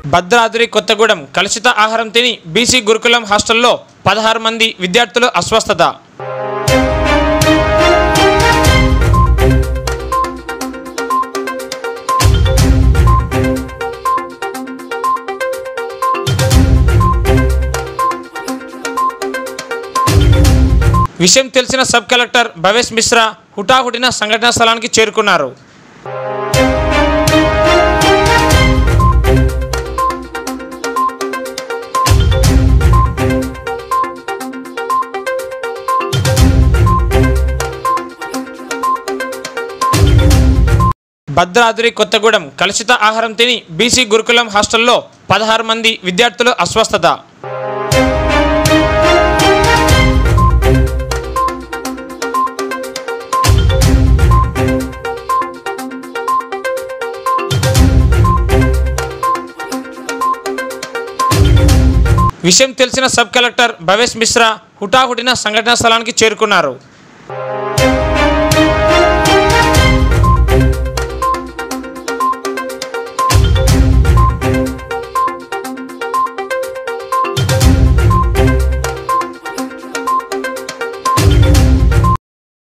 భద్రాద్రి కొత్తగూడెం కలుషిత ఆహారం తిని బీసీ గురుకులం హాస్టల్లో పదహారు మంది విద్యార్థులు అస్వస్థత విషయం తెలిసిన సబ్ కలెక్టర్ భవేష్ మిశ్రా హుటాహుటిన సంఘటనా స్థలానికి చేరుకున్నారు భద్రాద్రి కొత్తగూడెం కలుషిత ఆహారం తిని బీసీ గురుకులం హాస్టల్లో పదహారు మంది విద్యార్థులు అస్వస్థత విషయం తెలిసిన సబ్ కలెక్టర్ భవేష్ మిశ్రా హుటాహుటిన సంఘటనా స్థలానికి చేరుకున్నారు